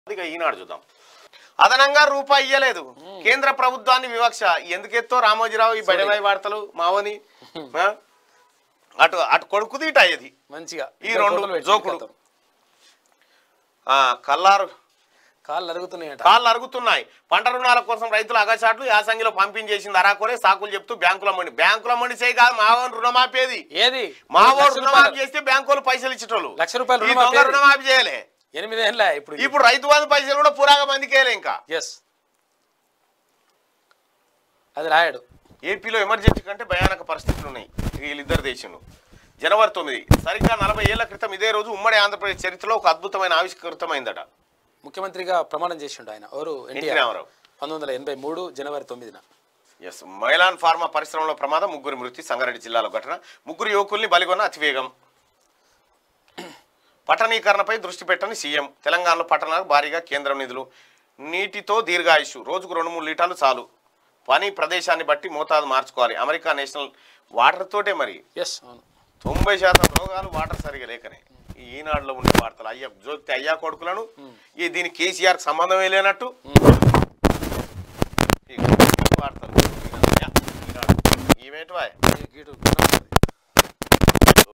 ఇక ఈనాడు చూద్దాం అదనంగా రూపాయి ఇయ్యలేదు కేంద్ర ప్రభుత్వాన్ని వివక్ష ఎందుకెత్తో రామోజీరావు ఈ బడవాయి వార్తలు మావని ఆ? అటు అటు కొడుకుది ఇటు అయ్యేది మంచిగా ఈ ఇద్దరు రెండు ఫోటోలు పెట్టి జోకుడు. కథం. ఆ, కల్లారు కాళ్ళు అరుగుతున్నాయట కాళ్ళు అరుగుతున్నాయి పంట రుణాల కోసం రైతులు అగచాట్లు యాసంగిలో పంపించేసింది అరాకొరే సాకులు చెప్తూ బ్యాంకుల మండి బ్యాంకుల మండి చేయి కాదు మావోని రుణమాపేది ఏది మావోడు లక్ష రుణమాఫీ రూపాయలు- చేస్తే బ్యాంకులు పైసలు ఇచ్చేటోళ్ళు లక్ష రూపాయలు ఈ రుణమాఫీ దొంగ రుణమాఫీ చేయలే ఎనిమిదేళ్ళ ఇప్పుడు ఇప్పుడు రైతు బంధు పైసలు కూడా పురాగా మందికేలే ఇంకా ఎస్ అది రాయడు ఏపీలో ఎమర్జెన్సీ కంటే భయానక పరిస్థితులు ఉన్నాయి వీళ్ళిద్దరు దేశంలో జనవరి తొమ్మిది సరిగ్గా నలభై ఏళ్ల క్రితం ఇదే రోజు ఉమ్మడి ఆంధ్రప్రదేశ్ చరిత్రలో ఒక అద్భుతమైన ఆవిష్కృతమైందట ముఖ్యమంత్రిగా ప్రమాణం చేసిండు ఆయన ఎవరు ఎన్టీ ఎన్టీఆర్ రామారావు పంతొమ్మిది వందల ఎనభై మూడు జనవరి తొమ్మిదిన ఎస్ మైలాన్ ఫార్మా పరిశ్రమలో ప్రమాదం ముగ్గురు మృతి సంగారెడ్డి జిల్లాలో ఘటన ముగ్గురు యువకుల్ని బలిగొన్న అతివేగం పట్టణీకరణపై దృష్టి పెట్టని సీఎం తెలంగాణలో పట్టణాలకు భారీగా కేంద్రం నిధులు నీటితో దీర్ఘాయుషు రోజుకు రెండు మూడు లీటర్లు చాలు పని ప్రదేశాన్ని బట్టి మోతాదు మార్చుకోవాలి అమెరికా నేషనల్ వాటర్ తోటే మరి ఎస్ అవును తొంభై శాతం రోగాలు వాటర్ సరిగా లేకనే ఈ ఈనాడులో ఉండే వార్తలు అయ్యా జోక్తి అయ్యా కొడుకులను ఈ దీని కేసీఆర్ సంబంధమే లేనట్టు